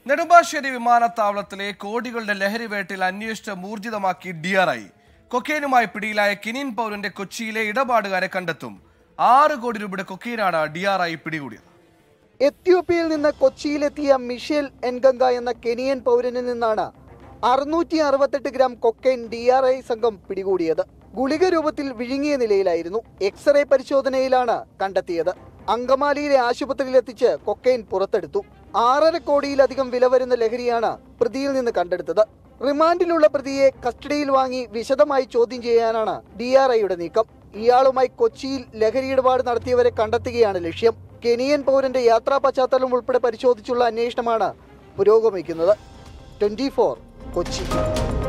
നെടുമ്പാശ്ശേരി വിമാനത്താവളത്തിലെ കോടികളുടെ ലഹരി വേട്ടയിൽ അന്വേഷണം ഊർജിതമാക്കി ഡിആർഐ കൊക്കൈനുമായി പിടിയിലായ കിനിൻ പൗരന്റെ കൊച്ചിയിലെ ഇടപാടുകാരെ കണ്ടെത്തും ആറ് കോടി രൂപയുടെ കൊക്കൈനാണ് ഡിആർഐ പിടികൂടിയത് എത്യോപ്യയിൽ നിന്ന് കൊച്ചിയിലെത്തിയ മിഷേൽ എൻഗംഗ എന്ന കെനിയൻ പൗരനിൽ നിന്നാണ് അറുന്നൂറ്റി അറുപത്തെട്ട് gram cocaine D R I സംഘം പിടികൂടിയത് ഗുളിക രൂപത്തിൽ വിഴുങ്ങിയ നിലയിലായിരുന്നു എക്സ്റേ പരിശോധനയിലാണ് കണ്ടെത്തിയത് അങ്കമാലിയിലെ ആശുപത്രിയിലെത്തിച്ച് കൊക്കൈൻ പുറത്തെടുത്തു ആറര കോടിയിലധികം വില വരുന്ന ലഹരിയാണ് പ്രതിയിൽ നിന്ന് കണ്ടെടുത്തത് റിമാൻഡിലുള്ള പ്രതിയെ കസ്റ്റഡിയിൽ വാങ്ങി വിശദമായി ചോദ്യം ചെയ്യാനാണ് ഡി ആർ ഐയുടെ നീക്കം ഇയാളുമായി കൊച്ചിയിൽ ലഹരി ഇടപാട് നടത്തിയവരെ കണ്ടെത്തുകയാണ് ലക്ഷ്യം കെനിയൻ പൗരന്റെ യാത്രാ പശ്ചാത്തലം ഉൾപ്പെടെ പരിശോധിച്ചുള്ള അന്വേഷണമാണ് പുരോഗമിക്കുന്നത് ട്വന്റി കൊച്ചി